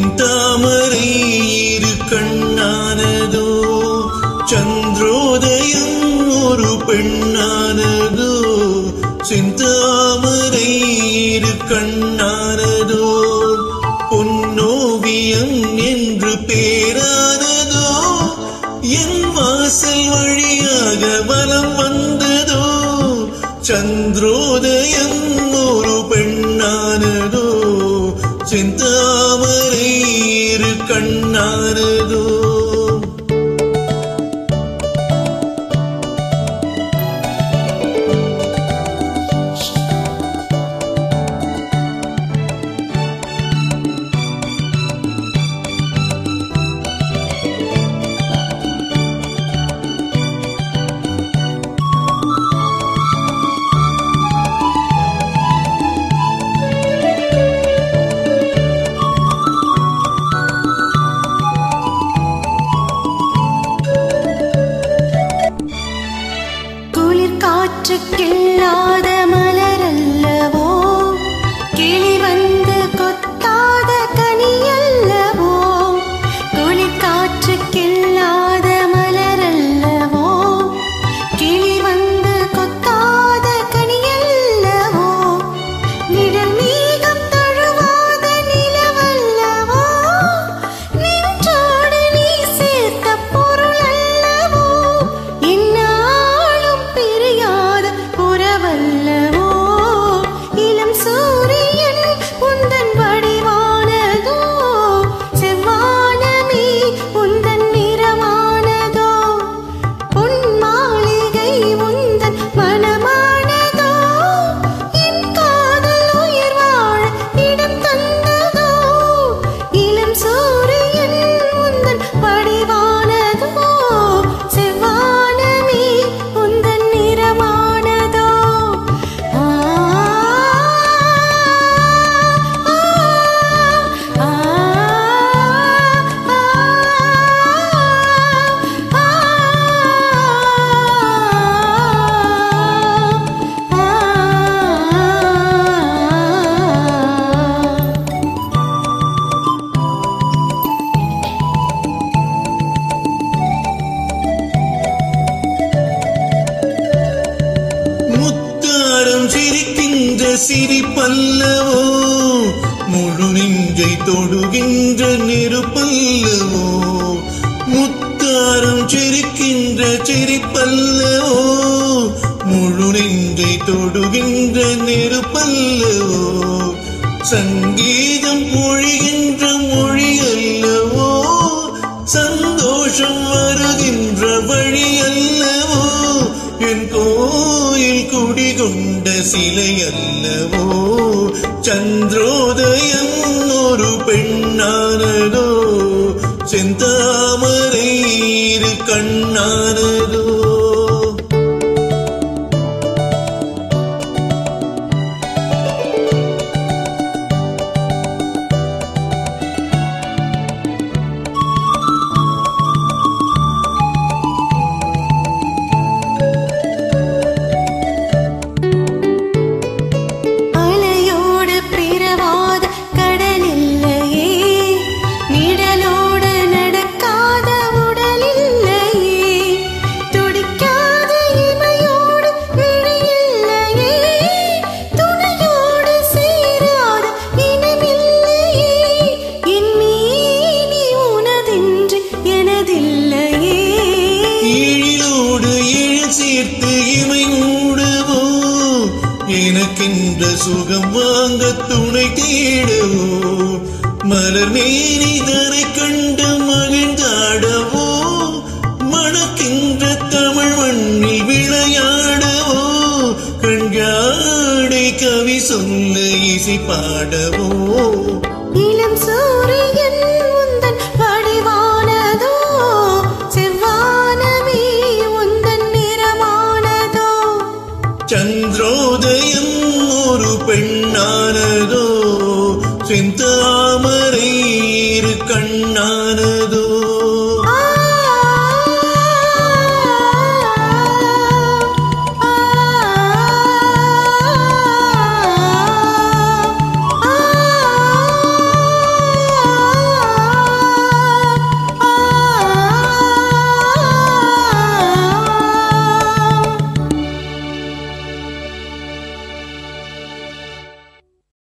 செந்தாமரை இரு கண்ணானதோ சந்திரோதயம் ஒரு பெண்ணானதோ செந்தாமரை இரு கண்ணானதோ பொன்னோவியம் என்று பேரானதோ என் வாசல் வழியாக வலம் வந்ததோ சந்திரோதயம் ஒரு பெண்ணானதோ செந்தாமரை இரு கண்ணானதோ குளிர் காற்றுக்கில்லாத மலரல்லவோ கிளி வந்து கொத்தாத கனியல்லவோ குளிர் காற்றுக்கில்லாத மலரல்லவோ கிளி வந்து கொத்தாத கனியல்லவோ நிழல் மேகம் தழுவாத நிலவல்லவோ நின்றோடு நீ சேர்த்த பொருள் அல்லவோ இந்நாளும் பிரியாத உறவல்லவோ இளம் சூரியன் உந்தன் வடிவானதோ செவ்வானமே உந்தன் நிறமானதோ பொன் மாளிகை உந்தன் மனமானதோ என் காதல் உயிர் வாழ இடம் தந்ததோ இளம் சூரியன் உந்தன் வடிவானதோ செவ்வானமே உந்தன் நிறமானதோ ஆ ஆ முத்தாரம் சிரிக்கின்ற சிரிப்பல்லவோ முழு நெஞ்சை தொடுகின்ற நெருப்பல்லவோ முத்தாரம் சிரிக்கின்ற சிரிப்பல்லவோ முழு நெஞ்சை தொடுகின்ற நெருப்பல்லவோ சங்கீதம் பொழிகின்ற மொழி அல்லவோ சந்தோஷம் வருகின்ற வழி அல்லவோ என் கோயில் குடிகொண்ட சிலை அல்லவோ சந்திரோதயம் ஒரு பெண்ணானதோ செந்தாமரை இரு கண்ணானதோ அலையோடு பிறவாத கடல் இல்லையே நிழலோடு நடக்காத உடல் இல்லையே துடிக்காத இமையோடு விழி இல்லையே துணையோடு சேராத இனமில்லையே என் மீனி உனதின்றி எனதில்லையே ஈழோடு இழ் சேர்த்து இமை மூடுவோ எனக்கென்ற சுகம் வாங்க துணை தேடவோ மலர் மேனிதனை கண்டு மகிழ்ந்தாடவோ மணக்கின்ற தமிழ் மண்ணில் விளையாடவோ கண்காடை கவி சொல்ல இசை பாடவோ இளம் சூரியன் உந்தன் வடிவானதோ செவ்வானமே உந்தன் நிறமானதோ சந்திரோதயம் ஒரு பெண்